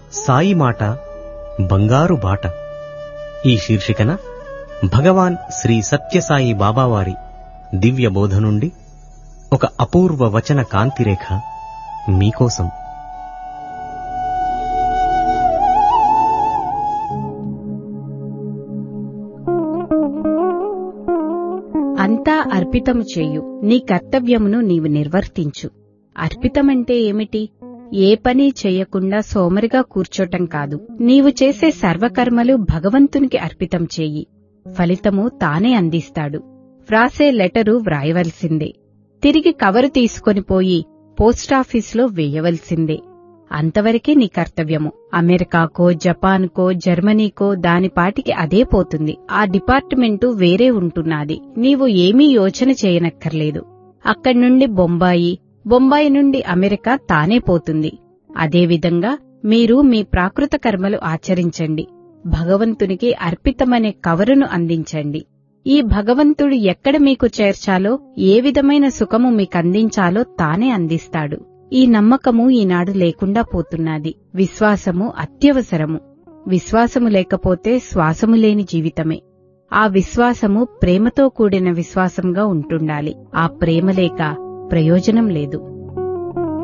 సాయి మాట బంగారు బాట ఈ శీర్షికన భగవాన్ శ్రీ సత్యసాయి బాబావారి దివ్య బోధ నుండి ఒక అపూర్వ వచన కాంతిరేఖ మీకోసం అంతా అర్పితము చేయు నీ కర్తవ్యమును నీవు నిర్వర్తించు అర్పితమంటే ఏమిటి ఏ పని చేయకుండా సోమరిగా కూర్చోటం కాదు నీవు చేసే సర్వకర్మలు భగవంతునికి అర్పితం చేయి ఫలితము తానే అందిస్తాడు వ్రాసే లెటరు వ్రాయవలసిందే తిరిగి కవరు తీసుకొని పోయి పోస్టాఫీసులో వేయవలసిందే అంతవరకే నీ కర్తవ్యము అమెరికాకో జపాన్కో జర్మనీకో దానిపాటికి అదే పోతుంది ఆ డిపార్ట్మెంటు వేరే ఉంటున్నది నీవు ఏమీ యోచన చేయనక్కర్లేదు అక్కడి నుండి బొంబాయి బొంబాయి నుండి అమెరికా తానే పోతుంది అదేవిధంగా మీరు మీ ప్రాకృత కర్మలు ఆచరించండి భగవంతునికి అర్పితమనే కవరును అందించండి ఈ భగవంతుడు ఎక్కడ మీకు చేర్చాలో ఏ విధమైన సుఖము మీకందించాలో తానే అందిస్తాడు ఈ నమ్మకము ఈనాడు లేకుండా పోతున్నది విశ్వాసము అత్యవసరము విశ్వాసము లేకపోతే శ్వాసము లేని జీవితమే ఆ విశ్వాసము ప్రేమతో కూడిన విశ్వాసంగా ఉంటుండాలి ఆ ప్రేమ లేక ప్రయోజనం లేదు